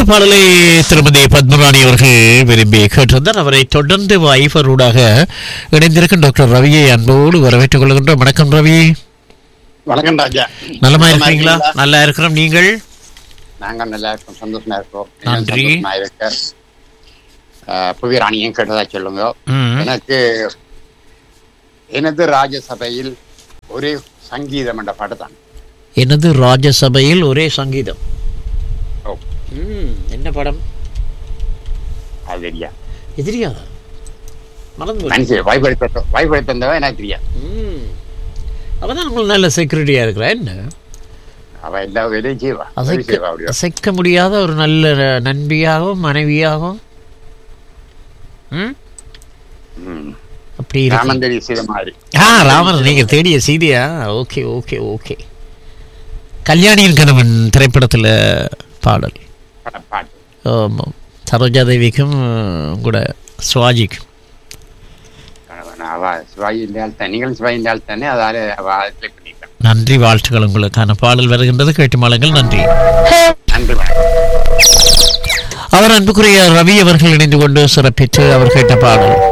கேட்ட பாடலை திருமதி பத்மராணி அவர்கள் விரும்பி கேட்டிருந்தார் அவரை தொடர்ந்து வைஃபரூடாக இணைந்திருக்கும் டாக்டர் ரவியை அன்போடு வரவேற்றுக் கொள்கின்றோம் வணக்கம் ரவி வணக்கம் ராஜா நலமா இருக்கீங்களா நல்லா இருக்கிறோம் நீங்கள் நாங்க நல்லா இருக்கோம் சந்தோஷமா இருக்கோம் நன்றி. சந்தோஷமா இருக்க ஆஹ், புவி ராணியும் கேட்டதா சொல்லுங்க ம். எனக்கு எனது ராஜசபையில் ஒரே சங்கீதம் என்ற பாட்டு தான் எனது ராஜசபையில் ஒரே சங்கீதம் ஓ, ம், என்ன படம் அது தெரியா எதிரியா மறந்து போச்சு. மனுஷன் வாய்ப்படுத்த வாய்ப்படுத்தந்தவன் எனக்கு தெரியாது ம். அவதான் உங்களுக்கு நல்ல செக்யூரிட்டியா இருக்கிறா என்ன அவ எல்லா வேலையும் செய்வா உதவி அசைக்க செய்வா அப்படியா அசைக்க முடியாத ஒரு நல்ல நண்பியாகவும் மனைவியாகவும் ம்? ம். அப்படி இருக்கு ராமன் தேடி செய்த மாதிரி ஆ ராமன் நீங்க தேடிய செய்தியா ஓகே ஓகே ஓகே கல்யாணியின் கணவன் திரைப்படத்துல பாடல் பட- பாட்டு ஆமாம் சரோஜா தேவிக்கும் கூட சுவாஜிக்கும் கணவன் அவ சிவாயி இல்லையால் தான் நீங்களும் சிவாயி இல்லையால் தானே அதால அவ கிளிக் பண்ணிட்டான் நன்றி வாழ்த்துக்கள் உங்களுக்கான பாடல் வருகின்றது கேட்டு மாளுங்கள் நன்றி நன்றி வணக்கம் அவர் அன்புக்குரிய ரவி அவர்கள் இணைந்து கொண்டு சிறப்பித்து அவர் கேட்ட பாடல்